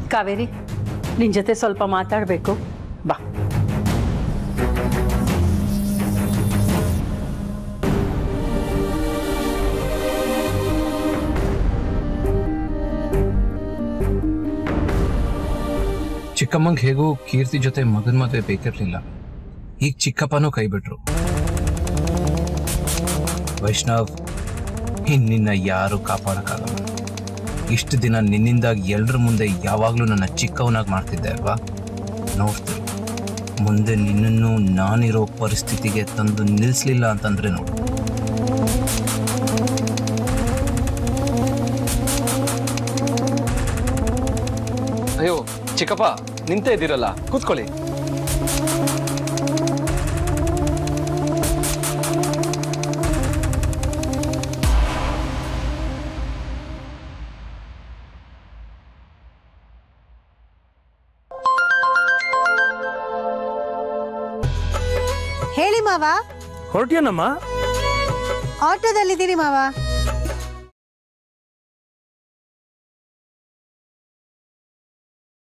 ಕಾವೇರಿ ನಿನ್ ಜೊತೆ ಸ್ವಲ್ಪ ಮಾತಾಡಬೇಕು ಬಾ ಚಿಕ್ಕಮ್ಮಂಗೆ ಹೇಗೂ ಕೀರ್ತಿ ಜೊತೆ ಮಗನ ಮದುವೆ ಬೇಕಿರ್ಲಿಲ್ಲ ಈಗ ಚಿಕ್ಕಪ್ಪನೂ ಕೈ ಬಿಟ್ರು ವೈಷ್ಣವ್ ಇನ್ ನಿನ್ನ ಯಾರು ಕಾಪಾಡಕ್ಕಾಗಲ್ಲ ಇಷ್ಟು ದಿನ ನಿನ್ನಿಂದಾಗಿ ಎಲ್ರ ಮುಂದೆ ಯಾವಾಗ್ಲೂ ನನ್ನ ಚಿಕ್ಕವನಾಗಿ ಮಾಡ್ತಿದ್ದೆ ಅಲ್ವಾ ನೋಡ್ತೀನಿ ಮುಂದೆ ನಿನ್ನನ್ನು ನಾನಿರೋ ಪರಿಸ್ಥಿತಿಗೆ ತಂದು ನಿಲ್ಲಿಸ್ಲಿಲ್ಲ ಅಂತಂದ್ರೆ ನೋಡು ಅಯ್ಯೋ ಚಿಕ್ಕಪ್ಪ ನಿಂತೇ ಇದ್ದೀರಲ್ಲ ಕೂತ್ಕೊಳ್ಳಿ ಹೇಳಿ ಮಾವ ಹೊರಟ್ಯಾನಮ್ಮ ಆಟೋದಲ್ಲಿದ್ದೀನಿ ಮಾವ